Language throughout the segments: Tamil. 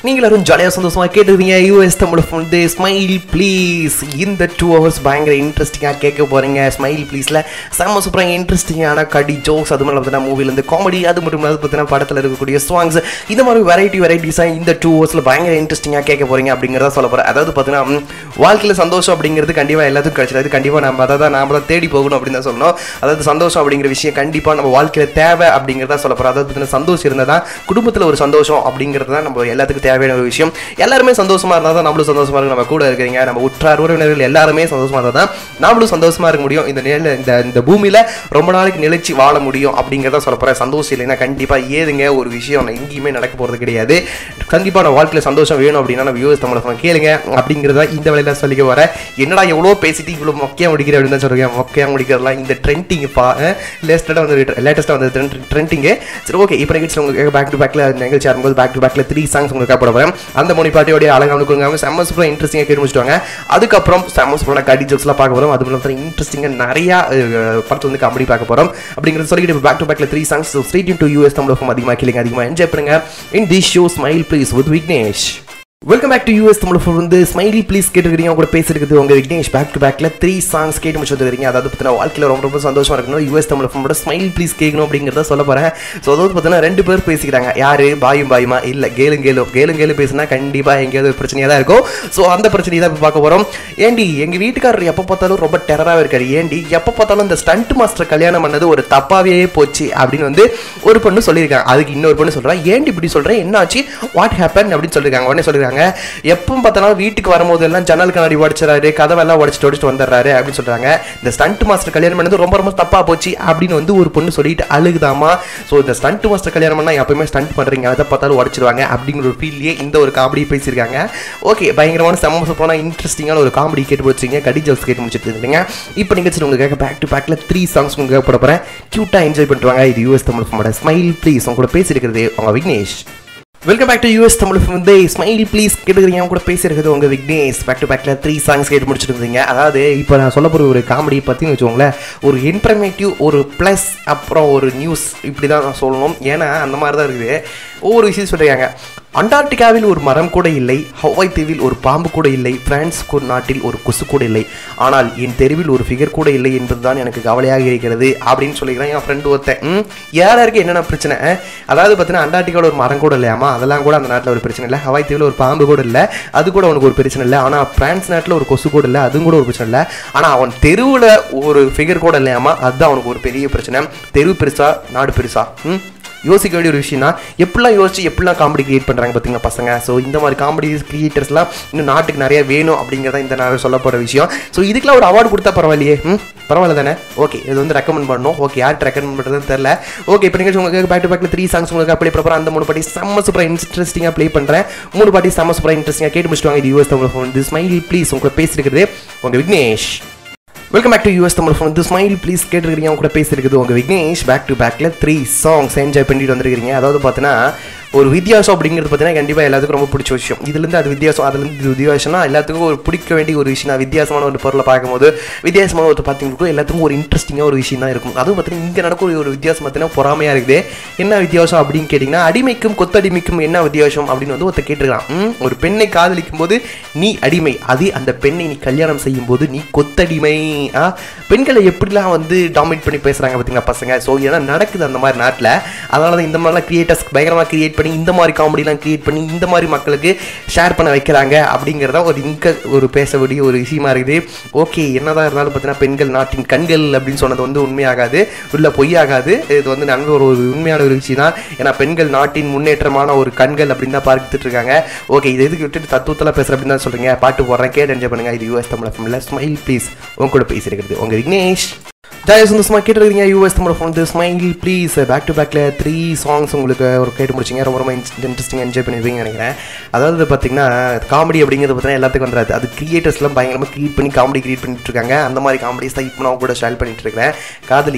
நீங்கள் எல்லாரும் ஜாலியாக சந்தோஷமாக கேட்டுருக்கீங்க யூஎஸ் தமிழ் வந்து ஸ்மைல் ப்ளீஸ் இந்த டூ ஹவர்ஸ் பயங்கர இன்ட்ரெஸ்டிங்காக கேட்க போகிறீங்க ஸ்மைல் ப்ளீஸில் செம்ம சூப்பராக இன்ட்ரெஸ்டிங்கான கடி ஜோக்ஸ் அது மாதிரி பார்த்தீங்கன்னா மூவிலேருந்து காமெடி அது மட்டும் இல்லாத பார்த்தீங்கன்னா படத்தில் இருக்கக்கூடிய சாங்ஸ் இந்த மாதிரி வெரைட்டி வெரைட்டிஸாக இந்த டூ ஹவர்ஸில் பயங்கர இன்ட்ரெஸ்டிங்காக கேட்க போகிறீங்க அப்படிங்கிறத சொல்ல போகிறேன் அதாவது பார்த்தீங்கன்னா ம், வாழ்க்கையில் சந்தோஷம் அப்படிங்கிறது கண்டிப்பாக எல்லாத்துக்கும் கிடைச்சிடாது கண்டிப்பாக நம்ம அதை தான் நாம தான் தேடி போகணும் அப்படின்னு தான் சொல்லணும் அதாவது சந்தோஷம் அப்படிங்கிற விஷயம் கண்டிப்பாக நம்ம வாழ்க்கையில் தேவை அப்படிங்கிறத சொல்ல போகிறோம் அதாவது பார்த்தீங்கன்னா சந்தோஷம் இருந்தால் தான் குடும்பத்தில் ஒரு சந்தோஷம் அப்படிங்கிறது தான் நம்ம எல்லாத்துக்கும் தேவையான ஒரு விஷயம் எல்லாருமே சந்தோஷமா இருந்தால் தான் நம்மளும் சந்தோஷமா இருக்கு நம்ம கூட இருக்கிறீங்க நம்ம உற்றார் உறவினர்கள் எல்லாருமே சந்தோஷமா இருந்தால் தான் நாமளும் சந்தோஷமா இருக்க முடியும் இந்த நிலையில இந்த இந்த பூமியில ரொம்ப நாளைக்கு நிலைச்சு வாழ முடியும் அப்படிங்கிறத சொல்ல போறேன் சந்தோஷம் இல்லைன்னா கண்டிப்பா ஏதுங்க ஒரு விஷயம் எங்கேயுமே நடக்க போறது கிடையாது கண்டிப்பா நம்ம வாழ்க்கையில சந்தோஷம் வேணும் அப்படின்னா நம்ம யூஎஸ் தமிழ் phone கேளுங்க அப்படிங்கிறத இந்த வேலையில சொல்லிக்க வரேன் என்னடா எவ்வளோ பேசிட்டு இவ்வளோ மொக்கையா முடிக்கிற அப்படின்னு தான் சொல்றீங்க மொக்கையா முடிக்கிறதுலாம் இந்த ட்ரெண்டிங் பா லேட்டஸ்ட்டாக வந்து லேட்டஸ்ட்டாக வந்து ட்ரெண்டிங்கு சரி ஓகே இப்போ நிகழ்ச்சி உங்களுக்கு பேக் டு பேக்கில் நிகழ்ச்சி ஆரம்பிக்கும் பேக் டு பேக்கில் த்ரீ சாங்ஸ் உங்களுக்கு போட போகிறேன் அந்த மொழி பாட்டியோடைய அழகான கொடுங்க செம்ம சூப்பராக இன்ட்ரெஸ்டிங்காக கேட்டு முடிச்சுட்டாங்க அதுக்கப்புறம் செம்ம சூப்பரான கடி ஜோக்ஸ்லாம் பார்க்க போகிறோம் அது மூலம் இன்ட்ரெஸ்டிங்காக நிறையா அஹ், படத்தை வந்து காமெடி பார்க்க போகிறோம் அப்படிங்கிறது சொல்லிட்டு பேக் டு பேக்கில் three songs street to US Tamilagam அதிகமாக கேளுங்க அதிகமாக என்ஜாய் பண்ணுங்க in the show smile please with Vignesh welcome back to US Tamil phone வந்து ஸ்மைலி ப்ளீஸ் கேட்டுருக்கீங்க உங்க கூட பேசிருக்குது உங்க விக்னேஷ் பேக் டு பேக்ல த்ரீ சாங்ஸ் கேட்டு முடிச்சு வந்துருக்கீங்க அதாவது பார்த்தீங்கன்னா வாழ்க்கையில் ரொம்ப ரொம்ப சந்தோஷமா இருக்கணும் யூஎஸ் தமிழ் ஃபோனோட ஸ்மைல் ப்ளீஸ் கேட்கணும் அப்படிங்கிறத சொல்ல போறேன் ஸோ அதாவது பார்த்தீங்கன்னா ரெண்டு பேர் பேசிக்கிறாங்க யாரு பாயும் பாயுமா இல்லை கேளும் கேளும் கேளும் கேளு பேசினா கண்டிப்பா எங்கேயாவது ஒரு பிரச்சனையாக தான் இருக்கும் ஸோ அந்த பிரச்சனையை தான் இப்போ பார்க்க போறோம் ஏண்டி எங்க வீட்டுக்காரர் எப்போ பார்த்தாலும் ரொம்ப டெரராக இருக்காரு ஏண்டி எப்போ பார்த்தாலும் இந்த ஸ்டண்ட் மாஸ்டர் கல்யாணம் பண்ணது ஒரு தப்பாவே போச்சு அப்படின்னு வந்து ஒரு பொண்ணு சொல்லியிருக்காங்க அதுக்கு இன்னொரு பொண்ணு சொல்றா ஏண்டி இப்படி சொல்றேன் என்ன ஆச்சு வாட் ஹேப்பன் அப்படின்னு சொல்லியிருக்காங்க உடனே சொல்லியிருக்காங்க எப்போ பார்த்தாலும் வீட்டுக்கு வரும்போது எல்லாம் ஜன்னல் கண்ணாடி உடச்சிடறாரு கதவெல்லாம் உடச்சிட்டு உடச்சிட்டு வந்துடுறாரு அப்படின்னு சொல்றாங்க இந்த ஸ்டண்ட் மாஸ்டர் கல்யாணம் பண்ணது ரொம்ப ரொம்ப தப்பா போச்சு அப்படின்னு வந்து ஒரு பொண்ணு சொல்லிட்டு அழுகுதாமா ஸோ இந்த ஸ்டண்ட் மாஸ்டர் கல்யாணம் பண்ணா எப்பவுமே ஸ்டண்ட் பண்றீங்க அதை பார்த்தாலும் உடச்சிடுவாங்க அப்படிங்கிற ஒரு ஃபீல்லையே இந்த ஒரு காமெடி பேசியிருக்காங்க ஓகே பயங்கரமான செம்ம சூப்பரான இன்ட்ரெஸ்டிங்கான ஒரு காமெடி கேட்டு வச்சிங்க கடி ஜோக்ஸ் கேட்டு முடிச்சிட்டு இருக்கீங்க இப்போ நிகழ்ச்சி உங்களுக்கு பேக் டு பேக்ல த்ரீ சாங்ஸ் உங்களுக்கு போட போறேன் கியூட்டா என்ஜாய் பண்ணிட்டு வாங்க இது யூஎஸ் தமிழ் ஃபோனோட ஸ்மைல் ப்ளீஸ் உங்க கூட பேசியிருக்கிறது உங்க Vignesh welcome back to US Tamil வந்து ஸ்மைல் ப்ளீஸ் கேட்டுக்கிறீங்க அவங்க கூட பேசியிருக்கிறது உங்கள் விக்னேஷ் பேக் டு பேக்கில் த்ரீ சாங்ஸ் கேட்டு முடிச்சுட்டு இருந்தீங்க அதாவது இப்போ நான் சொல்ல போகிற ஒரு காமெடி பற்றின்னு வச்சுக்கோங்களேன் ஒரு இன்ஃபர்மேட்டிவ் ஒரு ப்ளஸ் அப்புறம் ஒரு நியூஸ் இப்படி தான் நான் சொல்லணும் ஏன்னா அந்த மாதிரி தான் இருக்குது ஒவ்வொரு விஷயம் சொல்லியிருக்காங்க அண்டார்டிகாவில் ஒரு மரம் கூட இல்லை ஹவாய் தீவில் ஒரு பாம்பு கூட இல்லை பிரான்ஸ் ஒரு நாட்டில் ஒரு கொசு கூட இல்லை ஆனால் என் தெருவில் ஒரு ஃபிகர் கூட இல்லை என்பதுதான் எனக்கு கவலையாக இருக்கிறது அப்படின்னு சொல்லிக்கிறேன் என் ஃப்ரெண்டு ஒருத்தன் ம், யாராருக்கு என்னென்ன பிரச்சனை அஹ்? அதாவது பார்த்தீங்கன்னா அண்டார்டிகாவில் ஒரு மரம் கூட இல்லையாமா அதெல்லாம் கூட அந்த நாட்டில் ஒரு பிரச்சனை இல்லை ஹவாய் தீவில் ஒரு பாம்பு கூட இல்லை அது கூட அவனுக்கு ஒரு பிரச்சனை இல்லை ஆனால் பிரான்ஸ் நாட்டில் ஒரு கொசு கூட இல்லை அதுவும் கூட ஒரு பிரச்சனை இல்லை ஆனால் அவன் தெருவில் ஒரு ஃபிகர் கூட இல்லையாமா அதுதான் அவனுக்கு ஒரு பெரிய பிரச்சனை தெரு பெருசா நாடு பெருசா ம் யோசிக்க வேண்டிய ஒரு விஷயம் தான் எப்படிலாம் யோசிச்சு எப்படிலாம் காமெடி கிரியேட் பண்ணுறாங்க பார்த்தீங்க பசங்க ஸோ இந்த மாதிரி காமெடி கிரியேட்டர்ஸ்லாம் இன்னும் நாட்டுக்கு நிறைய வேணும் அப்படிங்கிறத இந்த நேரம் சொல்லப்படுற விஷயம் ஸோ இதுக்கெல்லாம் ஒரு அவார்டு கொடுத்தா பரவாயில்லையே ம் பரவாயில்ல தானே ஓகே இது வந்து ரெக்கமெண்ட் பண்ணணும் ஓகே யார்ட்டு ரெக்கமெண்ட் பண்ணுறதுன்னு தெரில ஓகே இப்போ நீங்கள் உங்களுக்கு பேக் டு பேக்கில் த்ரீ சாங்ஸ் உங்களுக்கு அப்ளை ப்ராப்பராக அந்த மூணு பாட்டி செம்ம சூப்பராக இன்ட்ரெஸ்டிங்காக ப்ளே பண்ணுறேன் மூணு பாட்டி செம்ம சூப்பராக இன்ட்ரெஸ்டிங்காக கேட்டு முடிச்சுட்டு வாங்க இது யூஎஸ் தமிழ் ஃபோன் இது ஸ்மைல் ப்ளீஸ் உங்களை பேசியிருக்கிறது உங்கள் Vignesh welcome back to US Tamil phone இது ஸ்மைல் ப்ளீஸ் கேட்டுருக்கீங்க அவங்க கூட பேசியிருக்குது உங்கள் விக்னேஷ் பேக் டு பேக்கில் த்ரீ சாங்ஸ் என்ஜாய் பண்ணிட்டு வந்திருக்கீங்க அதாவது பார்த்தீங்கன்னா ஒரு வித்தியாசம் அப்படிங்கிறது பார்த்தீங்கன்னா கண்டிப்பாக எல்லாத்துக்கும் ரொம்ப பிடிச்ச விஷயம் இதுலேருந்து அது வித்தியாசம் அதுலேருந்து இது வித்தியாசம்னா எல்லாத்துக்கும் ஒரு பிடிக்க வேண்டிய ஒரு விஷயம் தான் வித்தியாசமான ஒரு பொருளை பார்க்கும்போது வித்தியாசமான ஒரு பார்த்தீங்கன்னா எல்லாத்துக்கும் ஒரு இன்ட்ரெஸ்டிங்காக ஒரு விஷயம் தான் இருக்கும் அதுவும் பார்த்தீங்கன்னா இங்கே நடக்கிற ஒரு வித்தியாசம் பார்த்தீங்கன்னா பொறாமையாக இருக்குது என்ன வித்தியாசம் அப்படின்னு கேட்டிங்கன்னா அடிமைக்கும் கொத்தடிமைக்கும் என்ன வித்தியாசம் அப்படின்னு வந்து ஒருத்தர் கேட்டுருக்கான் ம், ஒரு பெண்ணை காதலிக்கும் போது நீ அடிமை அது அந்த பெண்ணை நீ கல்யாணம் செய்யும் போது நீ கொத்தடிமை ஆ பெண்களை எப்படிலாம் வந்து டாமினேட் பண்ணி பேசுகிறாங்க பார்த்தீங்களா பசங்க ஸோ ஏன்னா நடக்குது அந்த மாதிரி நாட்டில் அதனால தான் இந்த மாதிரிலாம் கிரியேட்டர்ஸ் பயங்கரமாக கிரியேட் பண்ணி இந்த மாதிரி காமெடிலாம் கிரியேட் பண்ணி இந்த மாதிரி மக்களுக்கு ஷேர் பண்ண வைக்கிறாங்க அப்படிங்கிறத ஒரு இங்க ஒரு பேச வேண்டிய ஒரு விஷயமா இருக்குது ஓகே என்னதான் இருந்தாலும் பார்த்தீங்கன்னா பெண்கள் நாட்டின் கண்கள் அப்படின்னு சொன்னது வந்து உண்மையாகாது இல்லை பொய்யாகாது இது வந்து நல்ல ஒரு ஒரு உண்மையான ஒரு விஷயம் தான் ஏன்னா பெண்கள் நாட்டின் முன்னேற்றமான ஒரு கண்கள் அப்படின்னு தான் பார்த்துட்டு இருக்காங்க ஓகே இது எதுக்கு விட்டுட்டு தத்துவத்தெல்லாம் பேசுகிற அப்படின்னு தான் சொல்றீங்க பாட்டு போடுறேன் கேட்டு என்ஜாய் பண்ணுங்க இது யூஎஸ் தமிழ் ஃபம்ல ஸ்மைல் ப்ளீஸ் உங்க கூட பேசியிருக்கிறது உங்க விக்னேஷ் ஜாய் சந்தோஷமா கேட்டுருக்கீங்க US Tamil phone smile please back to பேக்கில் த்ரீ சாங்ஸ் உங்களுக்கு ஒரு கேட்டு முடிச்சிங்க ரொம்ப ரொம்ப இன்ட்ரெஸ்டிங் என்ஜாய் பண்ணிருப்பீங்கன்னு நினைக்கிறேன் அதாவது பார்த்தீங்கன்னா காமெடி அப்படிங்கிறது பார்த்தீங்கன்னா எல்லாத்துக்கும் வந்துடாது அது கிரியேட்டர்ஸ்லாம் பயங்கரமாக கிரியேட் பண்ணி காமெடி கிரியேட் பண்ணிட்டு இருக்காங்க அந்த மாதிரி காமெடிஸ் தான் இப்போ நான் கூட ஸ்டைல் பண்ணிட்டு இருக்கிறேன் காதலி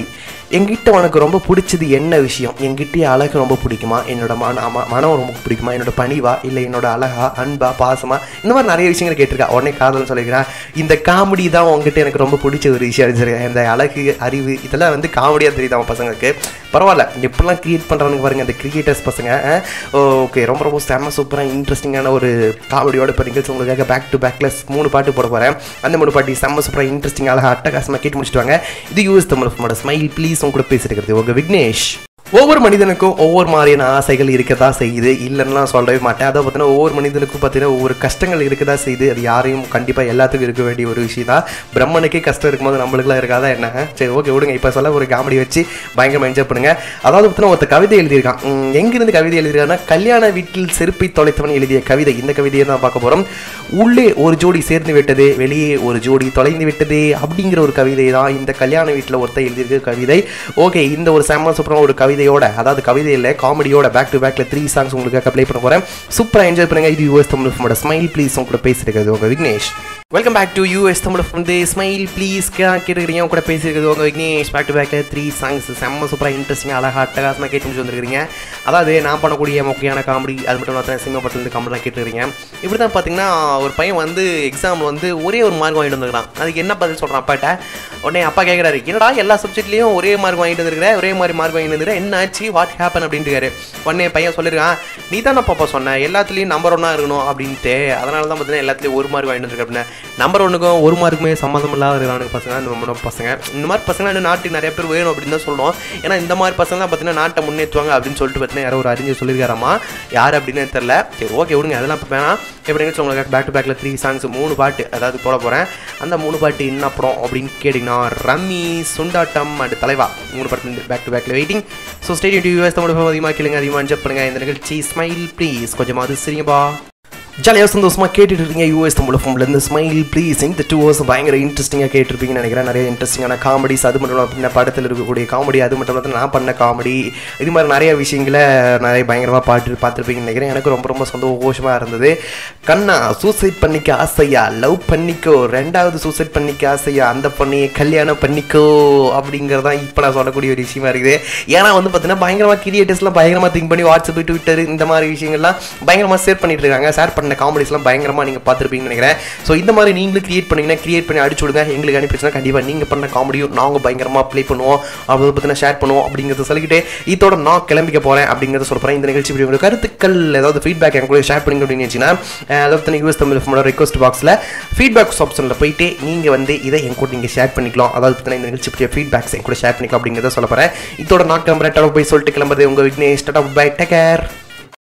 என்கிட்ட உனக்கு ரொம்ப பிடிச்சது என்ன விஷயம் என்கிட்ட அழகு ரொம்ப பிடிக்குமா என்னோட மன ம- மனம் ரொம்ப பிடிக்குமா என்னோட பணிவா இல்லை என்னோட அழகா அன்பா பாசமா இந்த மாதிரி நிறைய விஷயங்கள் கேட்டிருக்கா உடனே காதல்னு சொல்லிக்கிறேன் இந்த காமெடி தான் உங்ககிட்ட எனக்கு ரொம்ப பிடிச்ச ஒரு விஷயம் சரி இந்த அழகு அறிவு இதெல்லாம் வந்து காமெடியாக தெரியுது அவன் பசங்களுக்கு பரவாயில்ல எப்படிலாம் கிரியேட் பண்ணுறாங்க பாருங்க அந்த கிரியேட்டர்ஸ் பசங்க ஓகே ரொம்ப ரொம்ப செம்ம சூப்பராக இன்ட்ரெஸ்டிங்கான ஒரு காமெடியோட இப்போ நிகழ்ச்சி உங்களுக்காக பேக் டு பேக்கில் மூணு பாட்டு போட போகிறேன் அந்த மூணு பாட்டி செம்ம சூப்பராக இன்ட்ரெஸ்டிங் அழகாக அட்டகாசமாக கேட்டு முடிச்சுட்டு வாங்க இது யூஎஸ் தமிழ் ஸ்மைல் ப்ளீஸ் உங்க கூட பேசிட்டு இருக்கிறது உங்க விக்னேஷ் ஒவ்வொரு மனிதனுக்கும் ஒவ்வொரு மாதிரியான ஆசைகள் இருக்கதா செய்யுது இல்லைன்னா சொல்லவே மாட்டேன் அதை பார்த்தீங்கன்னா ஒவ்வொரு மனிதனுக்கும் பார்த்தீங்கன்னா ஒவ்வொரு கஷ்டங்கள் இருக்கதா செய்யுது அது யாரையும் கண்டிப்பாக எல்லாத்துக்கும் இருக்க வேண்டிய ஒரு விஷயம் தான் பிரம்மனுக்கே கஷ்டம் இருக்கும்போது நம்மளுக்குலாம் இருக்காதா என்ன சரி ஓகே விடுங்க இப்போ சொல்ல ஒரு காமெடி வச்சு பயங்கரமாக என்ஜாய் பண்ணுங்க அதாவது பார்த்தீங்கன்னா ஒருத்த கவிதை எழுதியிருக்கான் உம், எங்கிருந்து கவிதை எழுதியிருக்கான்னா கல்யாண வீட்டில் செருப்பை தொலைத்தவன் எழுதிய கவிதை இந்த கவிதையை தான் பார்க்க போகிறோம் உள்ளே ஒரு ஜோடி சேர்ந்து விட்டது வெளியே ஒரு ஜோடி தொலைந்து விட்டது அப்படிங்கிற ஒரு கவிதை தான் இந்த கல்யாண வீட்டில் ஒருத்தர் எழுதியிருக்க கவிதை ஓகே இந்த ஒரு செம்ம சூப்பரான ஒரு கவிதையோட அதாவது கவிதை இல்லை காமெடியோட பேக் டு பேக்ல த்ரீ சாங்ஸ் உங்களுக்கு ப்ளே பண்ண போகிறேன் சூப்பராக என்ஜாய் பண்ணுங்க இது யூஎஸ் தமிழ் ஃபிலிமோட ஸ்மைல் ப்ளீஸ் உங்க கூட பேசியிருக்கிறது உங்க Vignesh welcome back to US Tamil வந்து ஸ்மைல் ப்ளீஸ் கேட்டுக்கிறீங்க உங்க கூட பேசியிருக்கிறது உங்க விக்னேஷ் பேக் டு பேக்கில் த்ரீ சாங்ஸ் செம்ம சூப்பராக இன்ட்ரெஸ்டிங் அழகாக அட்டகாசமாக கேட்டு முடிச்சு வந்திருக்கீங்க அதாவது நான் பண்ணக்கூடிய முக்கியமான காமெடி அது மட்டும் இல்லாமல் சினிமா படத்துலேருந்து காமெடிலாம் கேட்டுருக்கீங்க இப்படி தான் பார்த்தீங்கன்னா ஒரு பையன் வந்து எக்ஸாமில் வந்து ஒரே ஒரு மார்க் வாங்கிட்டு வந்துருக்கான் அதுக்கு என்ன பதில் சொல்கிறான் அப்பாட்ட உடனே அப்பா கேட்குறாரு என்னடா எல்லா சப்ஜெக்ட்லேயும் ஒரே மார்க் வாங்கிட்டு வந்துருக்கிற ஒரே மாதிரி மார்க் வாங்கிட்டு வந்துருக்க என்ன ஆச்சு வாட் ஹேப்பன் அப்படின்ட்டு உடனே பையன் சொல்லிருக்கான் நீ தானே பாப்பா சொன்ன எல்லாத்துலேயும் நம்பர் ஒன்றா இருக்கணும் அப்படின்ட்டு அதனால தான் பார்த்தீங்கன்னா எல்லாத்துலேயும் ஒரு மார்க் வாங்கிட்டு வந்துருக்க அப்படின்னு நம்பர் ஒன்றுக்கும் ஒரு மார்க்குமே சம்மந்தம் இல்லாத இருக்கிறானுங்க பசங்க இந்த நம்ம பசங்க இந்த மாதிரி பசங்க இன்னும் நாட்டுக்கு நிறைய பேர் வேணும் அப்படின்னு தான் சொல்லுவோம் ஏன்னா இந்த மாதிரி பசங்க தான் பார்த்தீங்கன்னா நாட்டை முன்னேற்றுவாங்க அப்படின்னு சொல்லிட்டு பார்த்தீங்கன்னா யாரோ ஒரு அறிஞர் சொல்லியிருக்காராமா யார் அப்படின்னு தெரியல சரி ஓகே விடுங்க அதெல்லாம் இப்போ வேணாம் எப்படி நிகழ்ச்சி உங்களுக்கு பேக் டு பேக்கில் த்ரீ சாங்ஸ் மூணு பாட்டு அதாவது போட போகிறேன் அந்த மூணு பாட்டு என்ன படம் அப்படின்னு கேட்டிங்கன்னா ரம்மி சுண்டாட்டம் அண்ட் தலைவா மூணு பாட்டு பேக் டு பேக்கில் waiting so stadium TV Tamil film அதிகமாக கேளுங்க அதிகமாக என்ஜாய் பண்ணுங்க இந்த நிகழ்ச்சி ஸ்மைல் ப்ளீஸ் கொஞ்சமாவது சரிங்கப்பா ஜாலியாக சந்தோஷமாக கேட்டுட்டு இருக்கீங்க யூஎஸ் தமிழ் ஃபோம்லேருந்து ஸ்மைல் ப்ளீஸ் இந்த டூ ஹவர்ஸ் பயங்கர இன்ட்ரெஸ்டிங்காக கேட்டிருப்பீங்கன்னு நினைக்கிறேன் நிறைய இன்ட்ரெஸ்டிங்கான காமெடிஸ் அது மட்டும் இல்லாமல் பின்ன படத்தில் இருக்கக்கூடிய காமெடி அது மட்டும் இல்லாமல் நான் பண்ண காமெடி இது மாதிரி நிறைய விஷயங்களை நிறைய பயங்கரமாக பாட்டு பார்த்துருப்பீங்கன்னு நினைக்கிறேன் எனக்கு ரொம்ப ரொம்ப சந்தோஷமாக இருந்தது கண்ணா சூசைட் பண்ணிக்க ஆசையா லவ் பண்ணிக்கோ ரெண்டாவது சூசைட் பண்ணிக்க ஆசையா அந்த பொண்ணையை கல்யாணம் பண்ணிக்கோ அப்படிங்கிறதான் இப்போ நான் சொல்லக்கூடிய ஒரு விஷயமா இருக்குது ஏன்னா வந்து பார்த்தீங்கன்னா பயங்கரமாக கிரியேட்டர்ஸ்லாம் பயங்கரமாக திங்க் பண்ணி வாட்ஸ்அப் ட்விட்டர் இந்த மாதிரி விஷயங்கள்லாம் பயங்கரமாக ஷேர் பண்ணிட்டு இருக்காங்க ஷேர் பண்ண காமெடிஸ்லாம் பயங்கரமாக நீங்கள் பார்த்துருப்பீங்கன்னு நினைக்கிறேன் ஸோ இந்த மாதிரி நீங்களும் கிரியேட் பண்ணீங்கன்னா கிரியேட் பண்ணி அடிச்சு விடுங்க எங்களுக்கு அனுப்பிச்சுன்னா கண்டிப்பாக நீங்கள் பண்ண காமெடியும் நாங்கள் பயங்கரமாக ப்ளே பண்ணுவோம் அதை பற்றின ஷேர் பண்ணுவோம் அப்படிங்கிறத சொல்லிக்கிட்டு இதோட நான் கிளம்பிக்க போகிறேன் அப்படிங்கிறத சொல்ல போகிறேன் இந்த நிகழ்ச்சி இப்படி உங்களுக்கு கருத்துக்கள் ஏதாவது ஃபீட்பேக் என் கூட ஷேர் பண்ணிங்க அப்படின்னு வச்சுன்னா அதாவது யூஎஸ் தமிழ் ஃபோனோட ரிக்வஸ்ட் பாக்ஸில் ஃபீட்பேக் ஆப்ஷனில் போயிட்டு நீங்கள் வந்து இதை என் கூட நீங்கள் ஷேர் பண்ணிக்கலாம் அதாவது பார்த்தீங்கன்னா இந்த நிகழ்ச்சி பற்றிய ஃபீட்பேக்ஸ் என் கூட ஷேர் பண்ணிக்கலாம் அப்படிங்கிறத சொல்ல போகிறேன் இதோட நான் கிளம்புறேன் டடா போய் சொல்லிட்டு கிளம்புறது உங்கள் விக்னேஷ் டடா பை டேக் கேர்